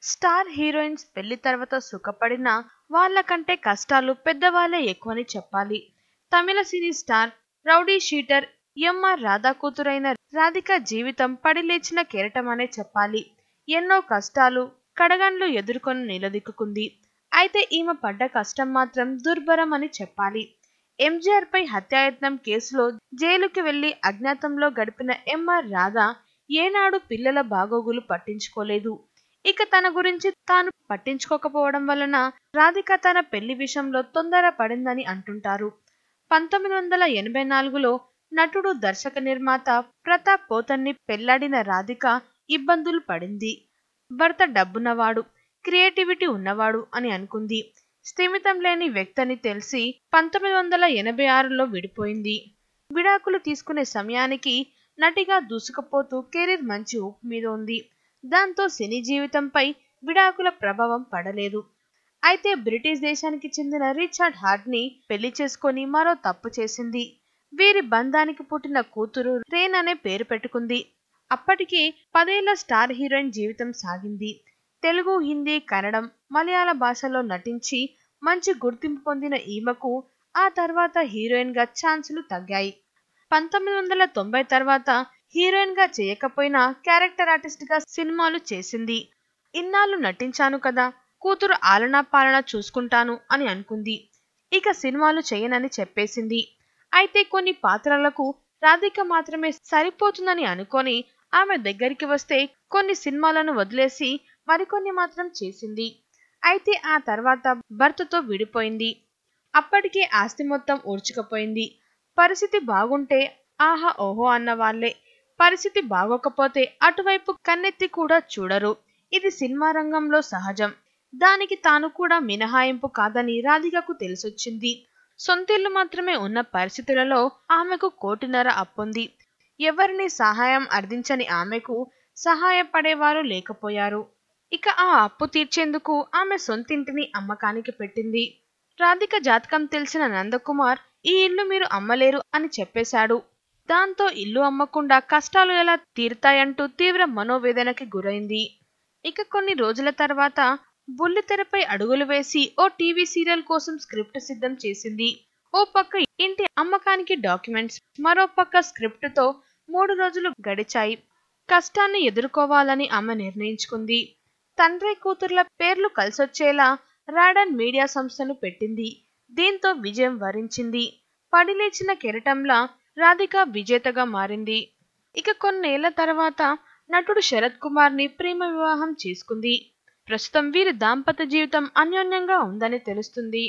star heroines పెళ్లి తర్వాత సుఖపడినా వాళ్ళకంటే కష్టాలు పెద్దవాళ్ళే ఎక్కువని చెప్పాలి Tamil cine star rowdy sheeter M R Radha కూతురైన రాధిక జీవితం పడిలేచిన కెరటం అనే చెప్పాలి ఎన్నో కష్టాలు కడగండ్లు ఎదుర్కొని నిలదీక్కుంది అయితే ఈమె పడ్డ కష్టం మాత్రం దుర్భరం అని చెప్పాలి ఎంజీఆర్ పై హత్యాయత్నం కేసులో జైలుకి వెళ్లి అజ్ఞాతంలో గడిపిన ఎంఆర్ రాధా ఏనాడు పిల్లల బాగోగులు పట్టించుకోలేదు ఇక తన గురించి తాను పట్టించుకోకపోవడం వలన రాధిక తన పెళ్లి విషయంలో తొందర పడిందని అంటుంటారు పంతొమ్మిది వందల ఎనభై నాలుగులో నటుడు దర్శక నిర్మాత ప్రతాప్ పోతన్ని పెళ్లాడిన రాధిక ఇబ్బందులు పడింది భర్త డబ్బున్నవాడు క్రియేటివిటీ ఉన్నవాడు అని అనుకుంది స్థిమితం లేని వ్యక్తని తెలిసి పంతొమ్మిది వందల ఎనభై ఆరులో విడిపోయింది విడాకులు తీసుకునే సమయానికి నటిగా దూసుకుపోతూ కెరీర్ మంచి ఊపు మీద ఉంది దాంతో సినీ జీవితంపై విడాకుల ప్రభావం పడలేదు అయితే బ్రిటిష్ దేశానికి చెందిన రిచర్డ్ హార్ట్ ని పెళ్లి చేసుకొని మరో తప్పు చేసింది వీరి బంధానికి పుట్టిన కూతురు రేన్ అనే పేరు పెట్టుకుంది అప్పటికే పదేళ్ల స్టార్ హీరోయిన్ జీవితం సాగింది తెలుగు హిందీ కన్నడం మలయాళ భాషలో నటించి మంచి గుర్తింపు పొందిన ఈమెకు ఆ తర్వాత హీరోయిన్ గా ఛాన్సులు తగ్గాయి పంతొమ్మిది వందల తొంభై తర్వాత హీరోయిన్ గా చేయకపోయినా క్యారెక్టర్ ఆర్టిస్ట్ గా సినిమాలు చేసింది ఇన్నాళ్ళు నటించాను కదా కూతురు ఆలనా పాలన చూసుకుంటాను అని అనుకుంది ఇక సినిమాలు చేయనని చెప్పేసింది అయితే కొన్ని పాత్రలకు రాధిక మాత్రమే సరిపోతుందని అనుకొని ఆమె దగ్గరికి వస్తే కొన్ని సినిమాలను వదిలేసి మరికొన్ని మాత్రం చేసింది అయితే ఆ తర్వాత భర్తతో విడిపోయింది అప్పటికే ఆస్తి మొత్తం ఊడ్చుకపోయింది పరిస్థితి బాగుంటే ఆహా ఓహో అన్న వాళ్ళే పరిస్థితి బాగోకపోతే అటువైపు కన్నెత్తి కూడా చూడరు ఇది సినిమా రంగంలో సహజం దానికి తాను కూడా మినహాయింపు కాదని రాధికకు తెలిసొచ్చింది సొంతిల్లు మాత్రమే ఉన్న పరిస్థితులలో ఆమెకు కోటిన్నర అప్పుంది ఎవరిని సహాయం అర్థించని ఆమెకు సహాయపడేవారు లేకపోయారు ఇక ఆ అప్పు తీర్చేందుకు ఆమె సొంతింటిని అమ్మకానికి పెట్టింది రాధిక జాతకం తెలిసిన నందకుమార్ ఈ ఇల్లు మీరు అమ్మలేరు అని చెప్పేశాడు దాంతో ఇల్లు అమ్మకుండా కష్టాలు ఎలా తీరుతాయంటూ తీవ్ర మనోవేదనకి గురైంది ఇక కొన్ని రోజుల తర్వాత బుల్లితెరపై అడుగులు వేసి ఓ టీవీ సీరియల్ కోసం స్క్రిప్ట్ సిద్ధం చేసింది ఓ పక్క ఇంటి అమ్మకానికి డాక్యుమెంట్స్ మరో పక్క స్క్రిప్ట్ తో మూడు రోజులు గడిచాయి కష్టాన్ని ఎదుర్కోవాలని ఆమె నిర్ణయించుకుంది తండ్రి కూతుర్ల పేర్లు కలిసొచ్చేలా రాడన్ మీడియా సంస్థను పెట్టింది దీంతో విజయం వరించింది పడిలేచిన కెరటంలా రాధిక విజేతగా మారింది ఇక కొన్నేళ్ల తర్వాత నటుడు శరత్ కుమార్ ని ప్రేమ వివాహం చేసుకుంది ప్రస్తుతం వీరి దాంపత్య జీవితం అన్యోన్యంగా ఉందని తెలుస్తుంది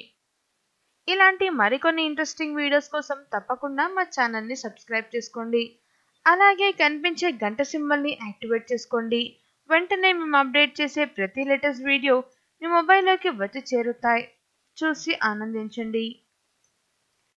ఇలాంటి మరికొన్ని ఇంట్రెస్టింగ్ వీడియోస్ కోసం తప్పకుండా మా ఛానల్ని సబ్స్క్రైబ్ చేసుకోండి అలాగే కనిపించే గంట సింబల్ని యాక్టివేట్ చేసుకోండి వెంటనే మేము అప్డేట్ చేసే ప్రతి లేటెస్ట్ వీడియో మీ మొబైల్లోకి వచ్చి చేరుతాయి చూసి ఆనందించండి